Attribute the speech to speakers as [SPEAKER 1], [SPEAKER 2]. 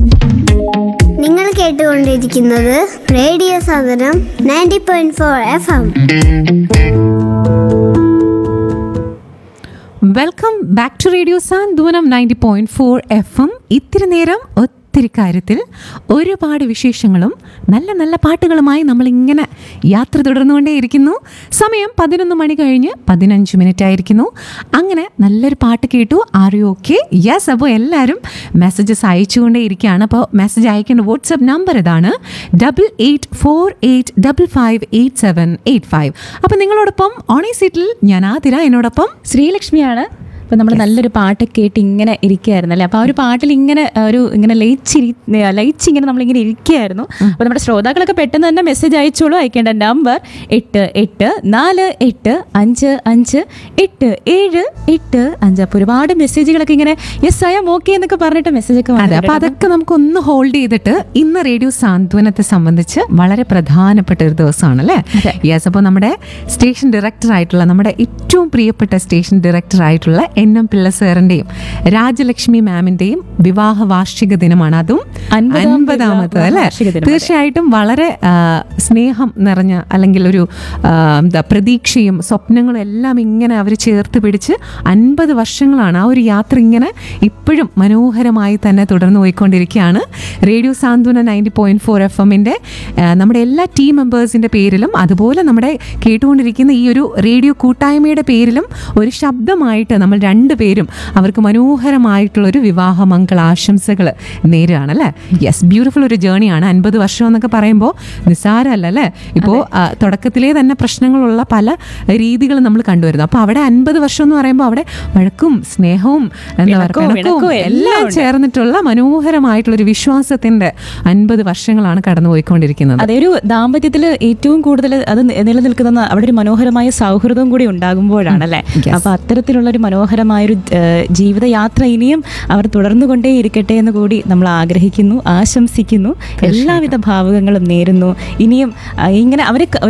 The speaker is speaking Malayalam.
[SPEAKER 1] നിങ്ങൾ കേട്ടുകൊണ്ടിരിക്കുന്നത് റേഡിയോ സാധനം ninety point four F M
[SPEAKER 2] welcome back to radio Santhwanam ninety point four F M ഇത്തിരി നേരം ഒത്തിരി കാര്യത്തിൽ ഒരുപാട് വിശേഷങ്ങളും നല്ല നല്ല പാട്ടുകളുമായി നമ്മളിങ്ങനെ യാത്ര തുടർന്നുകൊണ്ടേയിരിക്കുന്നു സമയം പതിനൊന്ന് മണി കഴിഞ്ഞ് പതിനഞ്ച് മിനിറ്റ് ആയിരിക്കുന്നു അങ്ങനെ നല്ലൊരു പാട്ട് കേട്ടു ആർ യു ഓക്കെ യെസ് അപ്പോൾ എല്ലാവരും മെസ്സേജസ് അയച്ചുകൊണ്ടേ ഇരിക്കുകയാണ് അപ്പോൾ മെസ്സേജ് അയക്കേണ്ട വാട്സപ്പ് നമ്പർ ഇതാണ് double eight four eight double five eight seven eight five അപ്പോൾ നിങ്ങളോടൊപ്പം ഓണേ സീറ്റിൽ ഞാൻ ആതിര എന്നോടൊപ്പം
[SPEAKER 3] ശ്രീലക്ഷ്മിയാണ് ഇപ്പം നമ്മൾ നല്ലൊരു പാട്ട് കേട്ട് ഇങ്ങനെ ഇരിക്കുകയായിരുന്നു അല്ലേ അപ്പോൾ ആ ഒരു പാട്ടിൽ ഇങ്ങനെ ആ, ഒരു ഇങ്ങനെ ലയിച്ചിരി ലയിച്ച് ഇങ്ങനെ നമ്മളിങ്ങനെ ഇരിക്കുകയായിരുന്നു അപ്പോൾ നമ്മുടെ ശ്രോതാക്കളൊക്കെ പെട്ടെന്ന് തന്നെ മെസ്സേജ് അയച്ചോളൂ അയക്കേണ്ട നമ്പർ എട്ട് എട്ട് നാല് എട്ട് അഞ്ച് അഞ്ച് എട്ട് ഏഴ് എട്ട് അഞ്ച് അപ്പോൾ ഒരുപാട് മെസ്സേജുകളൊക്കെ ഇങ്ങനെ യെസ് ഐ എം ഓക്കെ എന്നൊക്കെ പറഞ്ഞിട്ട് മെസ്സേജൊക്കെ
[SPEAKER 2] അതെ അപ്പൊ അതൊക്കെ നമുക്കൊന്ന് ഹോൾഡ് ചെയ്തിട്ട് ഇന്ന് റേഡിയോ സാന്ത്വനത്തെ സംബന്ധിച്ച് വളരെ പ്രധാനപ്പെട്ട ഒരു ദിവസമാണ് അല്ലേ യെസ് അപ്പോൾ നമ്മുടെ സ്റ്റേഷൻ ഡയറക്ടർ ആയിട്ടുള്ള നമ്മുടെ ഏറ്റവും പ്രിയപ്പെട്ട സ്റ്റേഷൻ ഡയറക്ടർ ആയിട്ടുള്ള എൻ എം പിള്ള സാറിന്റെയും രാജലക്ഷ്മി മാമിന്റെയും വിവാഹ വാർഷിക ദിനമാണ് അതും
[SPEAKER 3] അൻപതാം
[SPEAKER 2] അൻപതാമത്
[SPEAKER 3] വിവാഹ
[SPEAKER 2] അല്ലേ
[SPEAKER 3] വാർഷിക ദിനം, അതെ.
[SPEAKER 2] തീർച്ചയായിട്ടും വളരെ ആ, സ്നേഹം നിറഞ്ഞ അല്ലെങ്കിൽ ഒരു ആ, എന്താ പ്രതീക്ഷയും സ്വപ്നങ്ങളും എല്ലാം ഇങ്ങനെ അവർ ചേർത്ത് പിടിച്ച് അൻപത് വർഷങ്ങളാണ് ആ ഒരു യാത്ര ഇങ്ങനെ ഇപ്പോഴും മനോഹരമായി തന്നെ തുടർന്ന് പോയിക്കൊണ്ടിരിക്കുകയാണ് റേഡിയോ സാന്ത്വന നയൻറ്റി പോയിന്റ് ഫോർ എഫ് എമ്മിൻ്റെ നമ്മുടെ എല്ലാ ടീം മെമ്പേഴ്സിൻ്റെ പേരിലും അതുപോലെ നമ്മുടെ കേട്ടുകൊണ്ടിരിക്കുന്ന ഈ ഒരു റേഡിയോ കൂട്ടായ്മയുടെ പേരിലും ഒരു ശബ്ദമായിട്ട് നമ്മൾ രണ്ടുപേരും അവർക്ക് മനോഹരമായിട്ടുള്ളൊരു വിവാഹ മംഗള ആശംസകൾ നേരുകയാണ് അല്ലേ യെസ് ബ്യൂട്ടിഫുൾ ഒരു ജേണിയാണ് അൻപത് വർഷം എന്നൊക്കെ പറയുമ്പോൾ നിസ്സാരമല്ല അല്ലേ ഇപ്പോൾ തുടക്കത്തിലേ തന്നെ പ്രശ്നങ്ങളുള്ള പല രീതികളും നമ്മൾ കണ്ടുവരുന്നു അപ്പോൾ അവിടെ അൻപത് വർഷം എന്ന് പറയുമ്പോൾ അവിടെ വഴക്കും സ്നേഹവും എന്താ
[SPEAKER 3] പിണക്കവും,
[SPEAKER 2] പറയുക
[SPEAKER 3] ഇണക്കവും
[SPEAKER 2] പിണക്കവും
[SPEAKER 3] എല്ലാം
[SPEAKER 2] എല്ലാം ചേർന്നിട്ടുള്ള മനോഹരമായിട്ടുള്ള ഒരു വിശ്വാസത്തിന്റെ അൻപത് വർഷങ്ങളാണ് കടന്നു പോയിക്കൊണ്ടിരിക്കുന്നത്
[SPEAKER 3] അതെ ഒരു ദാമ്പത്യത്തിൽ ഏറ്റവും കൂടുതൽ അത് നി- നിലനിൽക്കുന്ന അവിടെ ഒരു മനോഹരമായ സൗഹൃദം കൂടി ഉണ്ടാകുമ്പോഴാണല്ലേ
[SPEAKER 2] Yes.
[SPEAKER 3] അപ്പൊ അത്തരത്തിലുള്ള ഒരു മനോഹരമായൊരു ഏഹ്, ജീവിതയാത്ര ഇനിയും അവർ തുടർന്നുകൊണ്ടേ ഇരിക്കട്ടെ എന്ന് കൂടി നമ്മൾ ആഗ്രഹിക്കുന്നു ആശംസിക്കുന്നു എല്ലാവിധ ഭാവുകങ്ങളും നേരുന്നു ഇനിയും ആ, ഇങ്ങനെ അവരെ ക-